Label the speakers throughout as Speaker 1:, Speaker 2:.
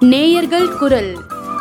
Speaker 1: நேயர்கள் குரல்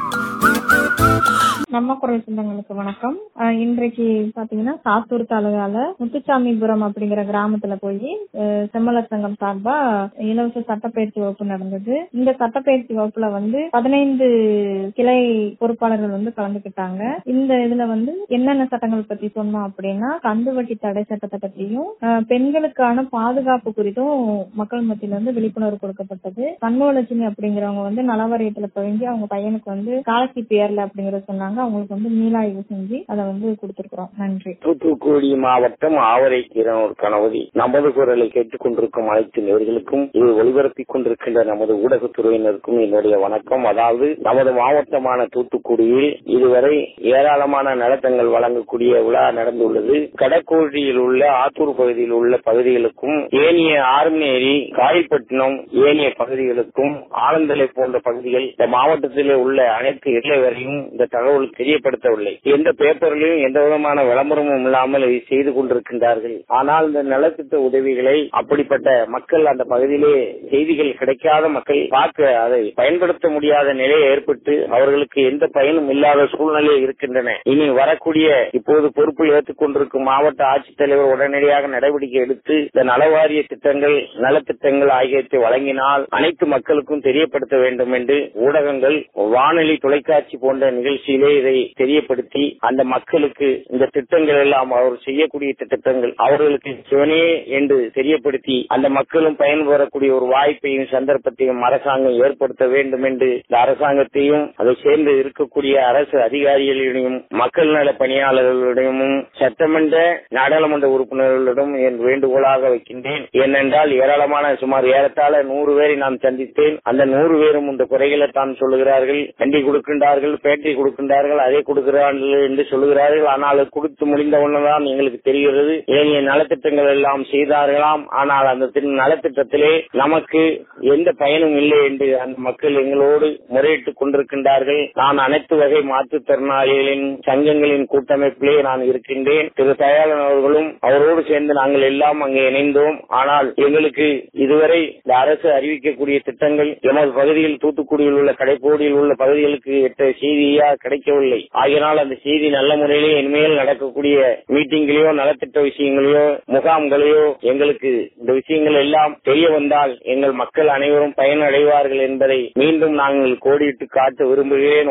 Speaker 2: நம்ம குரல் சொந்தங்களுக்கு வணக்கம் அஹ் இன்றைக்கு பாத்தீங்கன்னா சாத்தூர் தாலுகால முத்துச்சாமிபுரம் அப்படிங்கிற கிராமத்துல போய் அஹ் செம்மலர் சங்கம் சார்பா இலவச சட்டப்பயிற்சி வகுப்பு நடந்தது இந்த சட்டப்பயிற்சி வகுப்புல வந்து பதினைந்து கிளை பொறுப்பாளர்கள் வந்து கலந்துக்கிட்டாங்க இந்த இதுல வந்து என்னென்ன சட்டங்கள் பத்தி சொன்னோம் அப்படின்னா கந்துவட்டி தடை சட்டத்தை பத்தியும் அஹ் பெண்களுக்கான பாதுகாப்பு குறித்தும் மக்கள் மத்தியில வந்து விழிப்புணர்வு கொடுக்கப்பட்டது கண்ணுலட்சுமி அப்படிங்கிறவங்க வந்து நலவாரியத்துல பதிஞ்சு அவங்க பையனுக்கு வந்து ஸ்காலர்ஷிப் ஏர்ல அப்படிங்கறத சொன்னாங்க அவங்களுக்கு வந்து மீளாய்வு செஞ்சு அதை வந்து கொடுத்திருக்கிறோம் நன்றி
Speaker 3: தூத்துக்குடி மாவட்டம் ஆவரைக்கீரனூர் கணவதி நமது குரலை கேட்டுக் கொண்டிருக்கும் அனைத்து நேர்களுக்கும் இது ஒளிபரப்பிக் கொண்டிருக்கின்ற நமது ஊடகத்துறையினருக்கும் என்னுடைய வணக்கம் அதாவது நமது மாவட்டமான தூத்துக்குடியில் இதுவரை ஏராளமான நலத்தங்கள் வழங்கக்கூடிய விழா நடந்துள்ளது கடற்கோழியில் உள்ள ஆத்தூர் பகுதியில் உள்ள பகுதிகளுக்கும் ஏனைய ஆர்மேரி காயல்பட்டினம் ஏனைய பகுதிகளுக்கும் ஆலந்தலை போன்ற பகுதிகள் இந்த மாவட்டத்திலே உள்ள அனைத்து எல்லை வரையும் இந்த தகவல் தெரியப்படுத்தவில்லை எந்த பேப்பர்லயும் எந்த விதமான விளம்பரமும் இல்லாமல் இதை செய்து கொண்டிருக்கின்றார்கள் ஆனால் இந்த நலத்திட்ட உதவிகளை அப்படிப்பட்ட மக்கள் அந்த பகுதியிலே செய்திகள் கிடைக்காத மக்கள் பார்க்க அதை பயன்படுத்த முடியாத நிலை ஏற்பட்டு அவர்களுக்கு எந்த பயனும் இல்லாத சூழ்நிலை இருக்கின்றன இனி வரக்கூடிய இப்போது பொறுப்பில் ஏற்றுக் கொண்டிருக்கும் மாவட்ட ஆட்சித்தலைவர் உடனடியாக நடவடிக்கை எடுத்து இந்த நலவாரிய திட்டங்கள் நலத்திட்டங்கள் ஆகியவற்றை வழங்கினால் அனைத்து மக்களுக்கும் தெரியப்படுத்த வேண்டும் என்று ஊடகங்கள் வானொலி தொலைக்காட்சி போன்ற நிகழ்ச்சியிலே இதை தெரியப்படுத்தி அந்த மக்களுக்கு இந்த திட்டங்கள் எல்லாம் அவர் செய்யக்கூடிய திட்டங்கள் அவர்களுக்கு சிவனே என்று தெரியப்படுத்தி அந்த மக்களும் பயன்பெறக்கூடிய ஒரு வாய்ப்பையும் சந்தர்ப்பத்தையும் அரசாங்கம் ஏற்படுத்த வேண்டும் என்று இந்த அரசாங்கத்தையும் அதை சேர்ந்து இருக்கக்கூடிய அரசு அதிகாரிகளிடையும் மக்கள் நல பணியாளர்களிடமும் சட்டமன்ற நாடாளுமன்ற உறுப்பினர்களிடம் என் வேண்டுகோளாக வைக்கின்றேன் ஏனென்றால் ஏராளமான சுமார் ஏறத்தாழ நூறு பேரை நான் சந்தித்தேன் அந்த நூறு பேரும் இந்த குறைகளை தான் சொல்லுகிறார்கள் வண்டி கொடுக்கின்றார்கள் பேட்டரி கொடுக்கின்றார்கள் அதை கொடுக்கிறார்கள் என்று சொல்லுகிறார்கள் ஆனால் அது கொடுத்து முடிந்தவுடனேதான் எங்களுக்கு தெரிகிறது ஏனைய நலத்திட்டங்கள் எல்லாம் செய்தார்களாம் ஆனால் அந்த தி- நலத்திட்டத்திலே நமக்கு எந்த பயனும் இல்லை என்று அந்த மக்கள் எங்களோடு முறையிட்டுக் கொண்டிருக்கின்றார்கள் நான் அனைத்து வகை மாற்றுத்திறனாளிகளின் சங்கங்களின் கூட்டமைப்பிலே நான் இருக்கின்றேன் திரு தயாளன் அவர்களும் அவரோடு சேர்ந்து நாங்கள் எல்லாம் அங்கே இணைந்தோம் ஆனால் எங்களுக்கு இதுவரை இந்த அரசு அறிவிக்கக்கூடிய திட்டங்கள் எமது பகுதியில் தூத்துக்குடியில் உள்ள கடைக்கோடியில் உள்ள பகுதிகளுக்கு எட்ட செய்தியா கிடைக்கவில்லை ஆகையினால் அந்த செய்தி நல்ல முறையிலே இனிமேல் நடக்கக்கூடிய மீட்டிங்கிலேயோ நலத்திட்ட விஷயங்களையோ முகாம்களையோ எங்களுக்கு இந்த விஷயங்கள் எல்லாம் தெரிய வந்தால் எங்கள் மக்கள் அனைவரும் பயனடைவார்கள் என்பதை மீண்டும் நாங்கள் கோடிட்டு காட்ட விரும்புகிறேன்